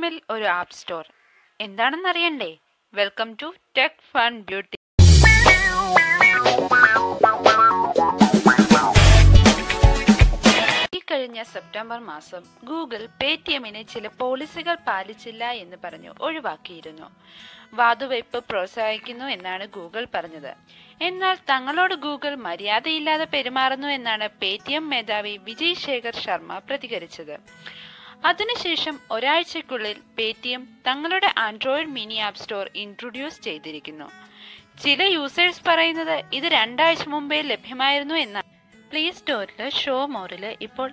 എമ്മിൽ ഒരു app store എന്താണെന്നറിയണ്ടേ welcome to tech fun beauty ഈ കഴിഞ്ഞ സെപ്റ്റംബർ മാസം ഗൂഗിൾ പേടിഎമ്മിനെ ചില പോളിസികൾ പാലിച്ചില്ല എന്ന് പറഞ്ഞു ഒഴിവാക്കിയിരുന്നു വാതുവയ്പ് പ്രോത്സാഹിക്കുന്നു എന്നാണ് ഗൂഗിൾ പറഞ്ഞത് എന്നാൽ തങ്ങളോട് ഗൂഗിൾ മര്യാദയില്ലാതെ പെരുമാറുന്നു എന്നാണ് പേടിഎം മേധാവി വിജയ് ശേഖർ ശർമ്മ പ്രതികരിച്ചത് അതിനുശേഷം ഒരാഴ്ചക്കുള്ളിൽ പേടിഎം തങ്ങളുടെ Android mini app store introduce ചെയ്തിരിക്കുന്നു ചില യൂസേഴ്സ് പറയുന്നത് ഇത് രണ്ടാഴ്ച മുമ്പേ ലഭ്യമായിരുന്നു എന്നാണ് പ്ലേ സ്റ്റോറില് ഷോ മോറില് ഇപ്പോൾ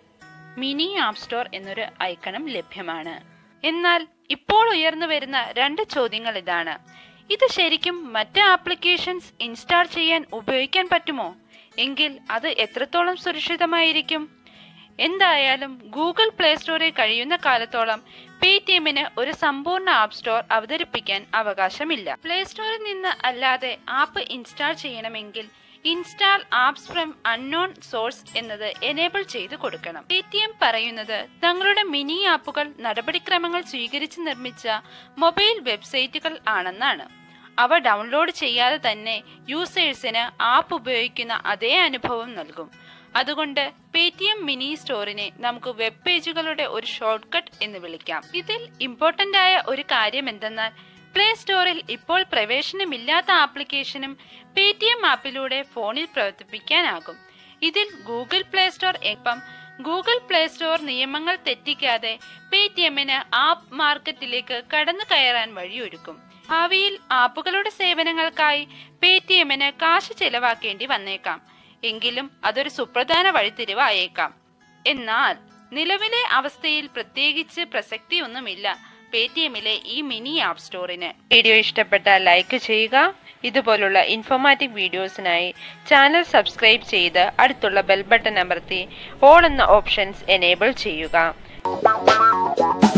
മിനി ആപ്പ് സ്റ്റോർ എന്നൊരു ഐക്കണും ലഭ്യമാണ് എന്നാൽ ഇപ്പോൾ ഉയർന്നു വരുന്ന രണ്ട് ചോദ്യങ്ങൾ ഇതാണ് ഇത് ശരിക്കും മറ്റ് ആപ്ലിക്കേഷൻസ് ഇൻസ്റ്റാൾ ചെയ്യാൻ ഉപയോഗിക്കാൻ പറ്റുമോ എങ്കിൽ അത് എത്രത്തോളം സുരക്ഷിതമായിരിക്കും എന്തായാലും ഗൂഗിൾ പ്ലേ സ്റ്റോറിൽ കഴിയുന്ന കാലത്തോളം പേടിഎമ്മിന് ഒരു സമ്പൂർണ്ണ ആപ്പ് സ്റ്റോർ അവതരിപ്പിക്കാൻ അവകാശമില്ല പ്ലേ സ്റ്റോറിൽ നിന്ന് അല്ലാതെ ആപ്പ് ഇൻസ്റ്റാൾ ചെയ്യണമെങ്കിൽ install apps from unknown source എന്നത് എനേബിൾ ചെയ്ത് കൊടുക്കണം പേടിഎം പറയുന്നത് തങ്ങളുടെ മിനി ആപ്പുകൾ നടപടിക്രമങ്ങൾ സ്വീകരിച്ച് നിർമ്മിച്ച മൊബൈൽ വെബ്സൈറ്റുകൾ ആണെന്നാണ് അവ ഡൗൺലോഡ് ചെയ്യാതെ തന്നെ യൂസേഴ്സിന് ആപ്പ് ഉപയോഗിക്കുന്ന അതേ അനുഭവം നൽകും അതുകൊണ്ട് പേടിഎം മിനി സ്റ്റോറിനെ നമുക്ക് വെബ് പേജുകളുടെ ഒരു ഷോർട്ട് കട്ട് എന്ന് വിളിക്കാം ഇതിൽ ഇമ്പോർട്ടന്റ് ആയ ഒരു കാര്യം എന്തെന്നാൽ പ്ലേ സ്റ്റോറിൽ ഇപ്പോൾ പ്രവേശനമില്ലാത്ത ആപ്ലിക്കേഷനും പേടിഎം ആപ്പിലൂടെ ഫോണിൽ പ്രവർത്തിപ്പിക്കാനാകും ഇതിൽ ഗൂഗിൾ പ്ലേ സ്റ്റോർ എപ്പം ഗൂഗിൾ പ്ലേ സ്റ്റോർ നിയമങ്ങൾ തെറ്റിക്കാതെ പേടിഎമ്മിന് ആപ്പ് മാർക്കറ്റിലേക്ക് കടന്നു കയറാൻ വഴിയൊരുക്കും ഭാവിയിൽ ആപ്പുകളുടെ സേവനങ്ങൾക്കായി പേടിഎമ്മിന് കാശ് ചെലവാക്കേണ്ടി വന്നേക്കാം എങ്കിലും അതൊരു സുപ്രധാന വഴിത്തിരിവായേക്കാം എന്നാൽ നിലവിലെ അവസ്ഥയിൽ പ്രത്യേകിച്ച് പ്രസക്തിയൊന്നുമില്ല പേടിഎമ്മിലെ ഈ മിനി ആപ്പ് സ്റ്റോറിന് വീഡിയോ ഇഷ്ടപ്പെട്ടാൽ ലൈക്ക് ചെയ്യുക ഇതുപോലുള്ള ഇൻഫോർമാറ്റീവ് വീഡിയോസിനായി ചാനൽ സബ്സ്ക്രൈബ് ചെയ്ത് അടുത്തുള്ള ബെൽ ബട്ടൺ അമർത്തി ഓൾ എന്ന ഓപ്ഷൻസ് എനേബിൾ ചെയ്യുക